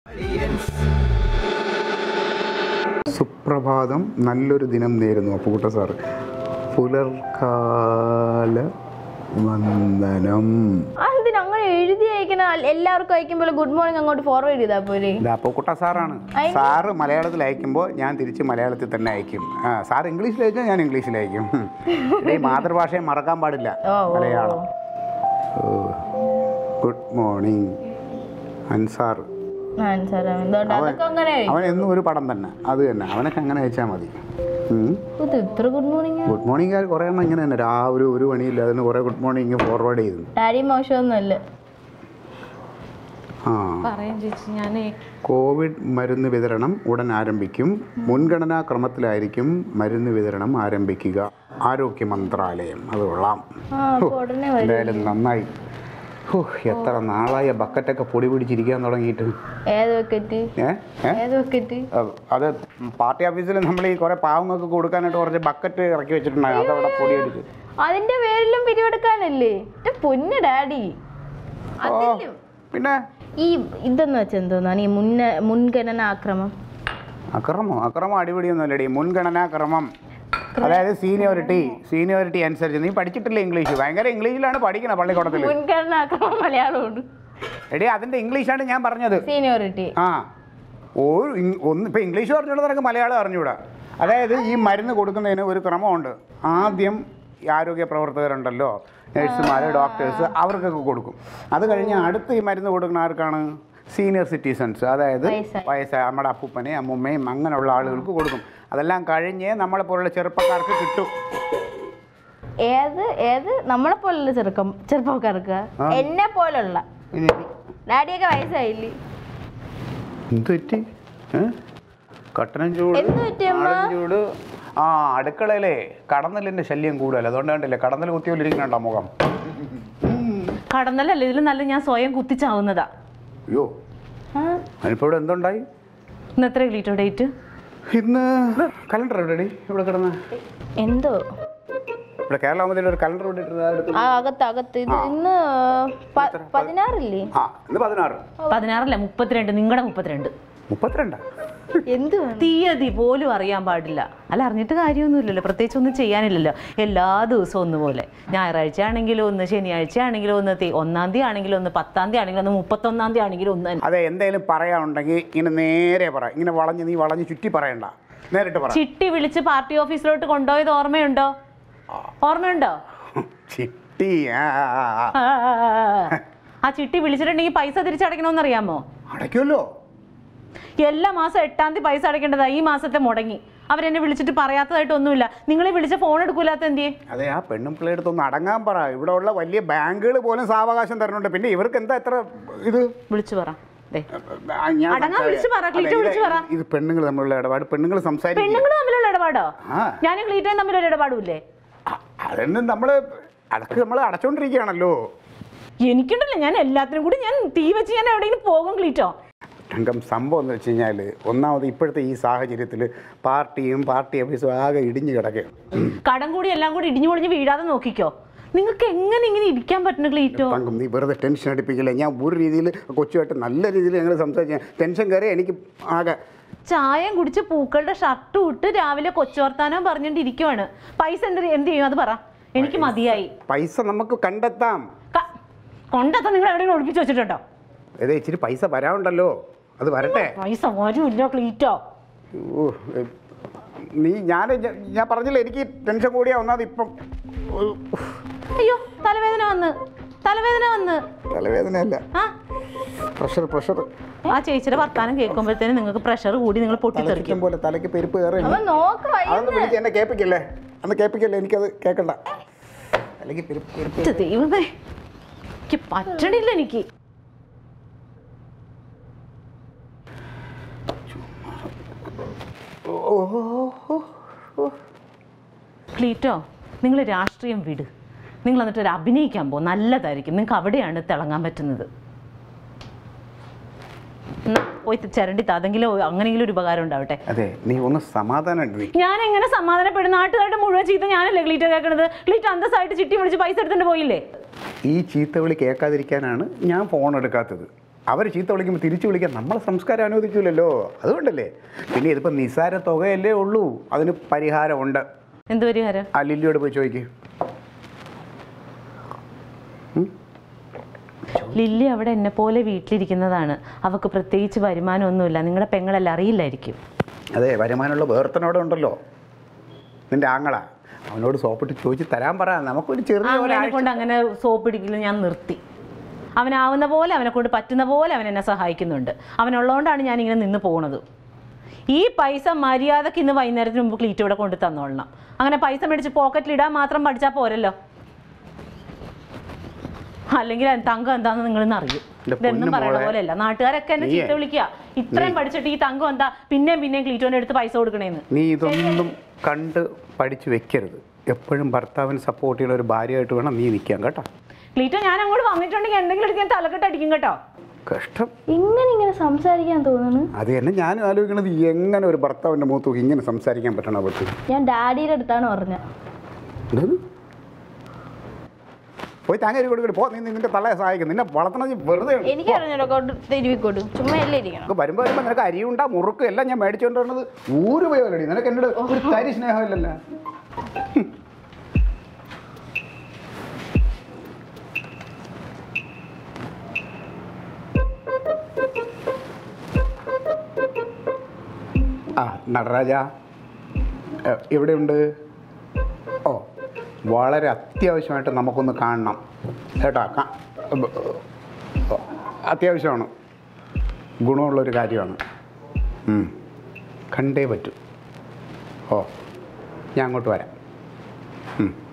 സുപ്രഭാതം നല്ലൊരു ദിനം നേരുന്നു അപ്പുകുട്ട സാറ് പുലർക്കാല വന്ദനം അതെന്തിനാ അങ്ങനെ എഴുതി അയക്കണ എല്ലാവർക്കും അയക്കുമ്പോൾ ഗുഡ് മോർണിംഗ് അങ്ങോട്ട് ഫോർവേഡ് ചെയ്താ പോരെ ഇത് അപ്പുക്കുട്ട സാറാണ് സാറ് മലയാളത്തിൽ അയക്കുമ്പോൾ ഞാൻ തിരിച്ച് മലയാളത്തിൽ തന്നെ അയക്കും ആ സാർ ഇംഗ്ലീഷിൽ അയച്ചാൽ ഞാൻ ഇംഗ്ലീഷിൽ അയക്കും ഈ മാതൃഭാഷയെ മറക്കാൻ പാടില്ല ഓ, ഓ, Malayalam good morning Ansar answer എന്തുകൊണ്ട് അവൻ അതൊക്കെ അങ്ങനെ അവൻ എന്നും ഒരു പടം തന്നെ അത് തന്നെ അവനൊക്കെ അങ്ങനെ അയച്ചാൽ മതി ഉം. ഇത് ഇത്ര ഗുഡ് മോർണിംഗ് ഗുഡ് മോർണിംഗ് കാർ കുറേ എണ്ണം ഇങ്ങനെ തന്നെ രാവിലെ ഒരു പണിയില്ല അതിന് കുറേ ഗുഡ് മോർണിംഗ് ഫോർവേഡ് ചെയ്തു ഡാഡി മോശമൊന്നുമല്ല ആ പറയാം ചേച്ചി ഞാൻ കോവിഡ് മരുന്ന് വിതരണം ഉടൻ ആരംഭിക്കും മുൻഗണനാ ക്രമത്തിലായിരിക്കും മരുന്ന് വിതരണം ആരംഭിക്കുക ആരോഗ്യ മന്ത്രാലയം അത് കൊള്ളാം ആ അപ്പൊ ഉടനെ വരും എന്തായാലും നന്നായി ഹോ, എത്ര നാളായ ബക്കറ്റൊക്കെ പൊടി പിടിച്ചിരിക്കാൻ തുടങ്ങിയിട്ട് ഏത് വെക്കറ്റ് ഏ ഏ ഏത് വെക്കറ്റ് അഹ് അത് പാർട്ടി ഓഫീസിൽ നമ്മൾ ഈ കുറേ പാവങ്ങൾക്ക് കൊടുക്കാനായിട്ട് കുറച്ച് ബക്കറ്റ് ഇറക്കി വെച്ചിട്ടുണ്ടായിരുന്നു അതവിടെ പൊടി അടിച്ച് അതിന്റെ പേരിലും പിരിവെടുക്കാനല്ലേ എന്റെ പൊന്ന് ഡാഡി ഓ അതിലും പിന്നെ ഈ ഇതെന്ന് വെച്ചാൽ എന്തോന്നാണ് ഈ മുന്ന മുൻഗണന ആക്രമം അക്രമം അക്രമം അടിപിടിയൊന്നുമല്ലടി മുൻഗണനാ ക്രമം അതായത് സീനിയോറിറ്റി സീനിയോറിറ്റി അനുസരിച്ച് നീ പഠിച്ചിട്ടില്ല ഇംഗ്ലീഷ് ഭയങ്കര ഇംഗ്ലീഷിലാണ് പഠിക്കണം പള്ളിക്കൂടത്തിൽ മുൻഗണന ആക്രമം മലയാളമുണ്ട് എടി അതിൻ്റെ ഇംഗ്ലീഷാണ് ഞാൻ പറഞ്ഞത് സീനിയോറിറ്റി ആ ഒരു ഇങ്- ഒന്ന് ഇപ്പം ഇംഗ്ലീഷ് പറഞ്ഞുകൊണ്ട് നിനക്ക് മലയാളം അറിഞ്ഞൂടാ അതായത് ഈ മരുന്ന് കൊടുക്കുന്നതിന് ഒരു ക്രമമുണ്ട് ആദ്യം ഈ ആരോഗ്യ പ്രവർത്തകരുണ്ടല്ലോ നഴ്സുമാർ ഡോക്ടേഴ്സ് അവർക്കൊക്കെ കൊടുക്കും അത് കഴിഞ്ഞ് അടുത്ത് ഈ മരുന്ന് കൊടുക്കുന്ന ആർക്കാണ് സീനിയർ സിറ്റിസൺസ് അതായത് വയസ്സായ. വയസ്സായ നമ്മുടെ അപ്പൂപ്പനെയും അമ്മുമ്മയും അങ്ങനെയുള്ള ആളുകൾക്ക് കൊടുക്കും അതെല്ലാം കഴിഞ്ഞ് നമ്മളെ പോലുള്ള ചെറുപ്പക്കാർക്ക് കിട്ടും ഏത് ഏത് നമ്മളെ പോലുള്ള ചെറുക്കം ചെറുപ്പക്കാർക്ക് എന്നെ പോലുള്ള ഇനി ഡാഡിയൊക്കെ വയസ്സായില്ലേ എന്ത് പറ്റി ഏ? കട്ടനം ചൂട് എന്ത് പറ്റി അമ്മ? നാടൻ ചൂട് ആ അടുക്കളയിലെ കടന്നലിന്റെ ശല്യം കൂടുതൽ അതുകൊണ്ട് കണ്ടില്ലേ കടന്നൽ കുത്തിയോണ്ടിരിക്കണുണ്ടോ മുഖം കടന്നലല്ല ഇതിൽ നല്ല ഞാൻ സ്വയം കുത്തിച്ചാവുന്നതാ അയ്യോ ആ, അതിനിപ്പോ ഇവിടെ എന്തുണ്ടായി ഇന്ന് എത്ര ഗ്ലീറ്റോ ഡേറ്റ് ഇന്ന് കലണ്ടർ എവിടെടി ഇവിടെ കിടന്ന് എന്തോ ഇവിടെ കേരള അവധിയിൽ ഒരു കലണ്ടർ ഇവിടെ എടുത്ത് ആ അകത്ത് അകത്ത് ഇത് ഇന്ന് പ- പതിനാറില്ലേ ആ ഇന്ന് പതിനാറ് പതിനാറല്ല മുപ്പത്തിരണ്ട് നിങ്ങളുടെ മുപ്പത്തിരണ്ട് മുപ്പത്തിരണ്ടാ എന്ത് വേണം? തീയതി പോലും അറിയാൻ പാടില്ല അല്ല അറിഞ്ഞിട്ട് കാര്യമൊന്നുമില്ലല്ലോ പ്രത്യേകിച്ച് ഒന്നും ചെയ്യാനില്ലല്ലോ എല്ലാ ദിവസവും ഒന്നുപോലെ ഞായറാഴ്ച ആണെങ്കിലും ഒന്ന് ശനിയാഴ്ച ആണെങ്കിലും ഒന്ന് തി- ഒന്നാം തീയതി ആണെങ്കിലും ഒന്ന് പത്താം തീയതി ആണെങ്കിലും ഒന്ന് മുപ്പത്തൊന്നാം തീയതി ആണെങ്കിലും ഒന്ന് തന്നെ. അതെ എന്തെങ്കിലും പറയാനുണ്ടെങ്കിൽ ഇങ്ങനെ നേരെ പറ ഇങ്ങനെ വളഞ്ഞ് നീ വളഞ്ഞ് ചുറ്റി പറയണ്ട നേരിട്ട് പറ ചിട്ടി വിളിച്ച് പാർട്ടി ഓഫീസിലോട്ട് കൊണ്ടുപോയത് ഓർമ്മയുണ്ടോ ഓർമ്മയുണ്ടോ ചിട്ടി ആ ആ, ആ, ആ. ആ, ആ, ആ. ആ ചിട്ടി വിളിച്ചിട്ടുണ്ടെങ്കിൽ പൈസ തിരിച്ചടയ്ക്കണമെന്നറിയാമോ അടയ്ക്കുമല്ലോ എല്ലാ മാസം എട്ടാം തീയതി പൈസ അടയ്ക്കേണ്ടതാ ഈ മാസത്തെ മുടങ്ങി അവരെന്നെ വിളിച്ചിട്ട് പറയാത്തതായിട്ട് ഒന്നുമില്ല നിങ്ങളെ വിളിച്ച ഫോൺ എടുക്കൂലാത്ത എന്തിയേ അതെ ആ പെണ്ണും പിള്ളേടുത്തൊന്ന് അടങ്ങാൻ പറ ഇവിടെ ഉള്ള വലിയ ബാങ്കുകൾ പോലും സാവകാശം തരുന്നുണ്ട് പിന്നെ ഇവർക്ക് എന്താ എത്ര ഇത് വിളിച്ചു പറ ദേ ആ, ഞാൻ അടങ്ങാൻ സംസാരി- വിളിച്ച് പറ, അല്ല, ക്ലീറ്റോ ഇത് വിളിച്ച് പറ. ഇത് പെണ്ണുങ്ങൾ തമ്മിലുള്ള ഇടപാട് പെണ്ണുങ്ങൾ സംസാരിക്കും പെണ്ണുങ്ങൾ തമ്മിലുള്ള ഇടപാടോ ആ. ഞാനും ക്ലീറ്റോയും തമ്മിലൊരു ഇടപാടുമില്ലേ അതൊന്നും നമ്മൾ അതൊക്കെ നമ്മൾ അടച്ചോണ്ടിരിക്കുകയാണല്ലോ എനിക്കുണ്ടല്ലോ ഞാൻ എല്ലാത്തിനും കൂടി ഞാൻ തീ വെച്ച് ഞാൻ എവിടെയെങ്കിലും പോകും ക്ലീറ്റോ രംഗം സംഭവം എന്ന് വെച്ച് കഴിഞ്ഞാൽ ഒന്നാമത് ഇപ്പോഴത്തെ ഈ സാഹചര്യത്തിൽ പാർട്ടിയും പാർട്ടി ഓഫീസും ആകെ ഇടിഞ്ഞു കിടക്കുകയാണ് കടം കൂടി എല്ലാം കൂടി ഇടിഞ്ഞു പൊളിഞ്ഞ് വീഴാതെ നോക്കിക്കോ നിങ്ങൾക്ക് എങ്ങനെ ഇങ്ങനെ ഇരിക്കാൻ പറ്റുന്നു ക്ലീറ്റോ തങ്കം നീ വെറുതെ ടെൻഷൻ അടിപ്പിക്കില്ല ഞാൻ ഒരു രീതിയിൽ കൊച്ചുമായിട്ട് നല്ല രീതിയിൽ ഞങ്ങൾ സംസാരിച്ച ടെൻഷൻ കയറി എനിക്ക് ആകെ ചായം കുടിച്ച് പൂക്കളുടെ ഷർട്ട് ഇട്ട് രാവിലെ കൊച്ചുവർത്താനം പറഞ്ഞുകൊണ്ട് ഇരിക്കുവാണ് പൈസ എന്ത് എന്ത് ചെയ്യും അത് പറ എനിക്ക് മതിയായി പൈസ നമുക്ക് കണ്ടെത്താം ക- കൊണ്ടെത്താൻ നിങ്ങൾ എവിടെയെങ്കിലും ഒളിപ്പിച്ച് വെച്ചിട്ടുണ്ടോ അതെ ഇച്ചിരി പൈസ വരാനുണ്ടല്ലോ അത് വരട്ടെ പൈസ വരുമില്ല ക്ലീറ്റോ ഓ, എ, നീ ഞാൻ ഞാൻ പറഞ്ഞില്ല എനിക്ക് ടെൻഷൻ കൂടിയാ ഒന്നാമത് ഇപ്പം ഒരു അയ്യോ തലവേദന വന്ന് തലവേദന വന്ന് തലവേദനയല്ല ആ പ്രഷർ പ്രഷർ ആ ചേച്ചിയുടെ വർത്താനം കേൾക്കുമ്പോഴത്തേനും നിങ്ങൾക്ക് പ്രഷർ കൂടി നിങ്ങൾ പൊട്ടിത്തെറിക്കും തലയ്ക്കും പോലെ തലയ്ക്ക് പെരുപ്പ് കയറി അവൻ നോക്ക് വൈ അതൊന്ന് വിളിച്ച് എന്നെ കേൾപ്പിക്കല്ലേ അന്ന് കേൾപ്പിക്കല്ലേ എനിക്കത് കേൾക്കണ്ട അല്ലെങ്കിൽ പെരുപ്പ് പെരുപ്പ് ഇത് ദൈവമേ എനിക്ക് പറ്റണില്ല എനിക്ക് ക്ലീറ്റോ നിങ്ങൾ രാഷ്ട്രീയം വിട് നിങ്ങൾ എന്നിട്ട് ഒരു അഭിനയിക്കാൻ പോകും നല്ലതായിരിക്കും നിങ്ങൾക്ക് അവിടെയാണ് തിളങ്ങാൻ പറ്റുന്നത് എന്നാ, പോയി ചിരണ്ടി അതെങ്കിലും അങ്ങനെയെങ്കിലും ഒരു ഉപകാരം ഉണ്ടാവട്ടെ അതെ നീ ഒന്ന് സമാധാനം നീ ഞാൻ എങ്ങനെ സമാധാനപ്പെടും നാട്ടുകാരുടെ മുഴുവൻ ചീത്ത ഞാനല്ലേ ക്ലീറ്റോ കേൾക്കണത് ക്ലീറ്റോ അന്തസ്സായിട്ട് ചിട്ടി വിളിച്ച് പൈസ എടുത്തിട്ട് പോയില്ലേ ഈ ചീത്ത വിളി കേൾക്കാതിരിക്കാനാണ് ഞാൻ ഫോൺ എടുക്കാത്തത് അവർ ചീത്ത വിളിക്കുമ്പോൾ തിരിച്ചു വിളിക്കാൻ നമ്മളെ സംസ്കാരം അനുവദിക്കില്ലല്ലോ അതുകൊണ്ടല്ലേ പിന്നെ ഇതിപ്പോൾ നിസ്സാര തുകയല്ലേ ഉള്ളൂ അതിന് പരിഹാരമുണ്ട് എന്ത് പരിഹാരം ആ ലില്ലിയോട് പോയി ചോദിക്കേ ലില്ലി അവിടെ എന്നെ പോലെ വീട്ടിലിരിക്കുന്നതാണ് അവൾക്ക് പ്രത്യേകിച്ച് വരുമാനമൊന്നുമില്ല നിങ്ങളുടെ പെങ്ങളെല്ലാം അറിയില്ലായിരിക്കും അതെ വരുമാനമുള്ള വേർത്തനോടെ ഉണ്ടല്ലോ നിന്റെ ആങ്ങള അവനോട് സോപ്പിട്ട് ചോദിച്ച് തരാൻ പറ നമുക്കൊരു ചെറിയ അങ്ങനെ ഒരാഴ്ച കൊണ്ട് അങ്ങനെ സോപ്പ് പിടിക്കൽ ഞാൻ നിർത്തി അവനാവുന്ന പോലെ അവനെ കൊണ്ട് പറ്റുന്ന പോലെ അവൻ എന്നെ സഹായിക്കുന്നുണ്ട് അവനുള്ളതുകൊണ്ടാണ് ഞാൻ ഇങ്ങനെ നിന്ന് പോണത് ഈ പൈസ മര്യാദക്ക് ഇന്ന് വൈകുന്നേരത്തിന് മുമ്പ് ക്ലീറ്റ് ഇവിടെ കൊണ്ട് തന്നോളണം അങ്ങനെ പൈസ മേടിച്ച് പോക്കറ്റിൽ ഇടാൻ മാത്രം പഠിച്ചാൽ പോരല്ലോ അല്ലെങ്കിൽ അത് തങ്കം എന്താണെന്ന് നിങ്ങളിന്ന് അറിയും എൻ്റെ ഇതെന്നും പൊന്നു പറയുന്ന മോളെ. പോലെയല്ല നാട്ടുകാരൊക്കെ എന്നെ നീയേ. ചീത്ത വിളിക്കുക ഇത്രയും പഠിച്ചിട്ട് ഈ തങ്കം എന്താ പിന്നെയും പിന്നെയും ക്ലീറ്റോനെ എടുത്ത് പൈസ കൊടുക്കണേന്ന് നീ ഇതൊന്നും കണ്ട് പഠിച്ചു വെക്കരുത് എപ്പോഴും ഭർത്താവിന് സപ്പോർട്ട് ചെയ്യുന്ന ഒരു ഭാര്യയായിട്ട് വേണം നീ നിൽക്കാൻ കേട്ടോ ക്ലീറ്റോ ഞാൻ അങ്ങോട്ട് വന്നിട്ടുണ്ടെങ്കിൽ എന്തെങ്കിലും എടുത്ത് ഞാൻ തലക്കെട്ട് അടിക്കും കേട്ടോ കഷ്ടം ഇങ്ങനെ ഇങ്ങനെ സംസാരിക്കാൻ തോന്നുന്നു അത് തന്നെ ഞാനും ആലോചിക്കണത് എങ്ങനെ ഒരു ഭർത്താവിൻ്റെ മുഖത്ത് നോക്കി ഇങ്ങനെ സംസാരിക്കാൻ പറ്റണ പറ്റും ഞാൻ ഡാഡിയുടെ അടുത്താണ് പറഞ്ഞത് എന്തത്? പോയി താങ്ങേരി കൊടുക്കട്ടെ പോ നീ നിന്റെ തള്ളയെ സഹായിക്കും നിന്നെ വളർത്തണത് വെറുതെ എനിക്ക് അറിഞ്ഞല്ലോ കൊണ്ട് തിരുവിക്കോട്ടു ചുമ്മാ അല്ലേ ഇരിക്കണം നമുക്ക് വരുമ്പോൾ വരുമ്പോൾ നിനക്ക് അരിയുണ്ടാ മുറുക്കും എല്ലാം ഞാൻ മേടിച്ചുകൊണ്ട് വന്നത് ഊര് പോയതല്ലടി നിനക്ക് എന്നോട് ഒരു തരി സ്നേഹമില്ലല്ലോ ആ നടരാജ എ, എവിടെയുണ്ട് ഓ വളരെ അത്യാവശ്യമായിട്ട് നമുക്കൊന്ന് കാണണം കേട്ടോ കാ- ബ- ഓ, അത്യാവശ്യമാണ് ഗുണമുള്ളൊരു കാര്യമാണ് ഉം. കണ്ടേ പറ്റൂ ഓ ഞാൻ അങ്ങോട്ട് വരാം ഉം.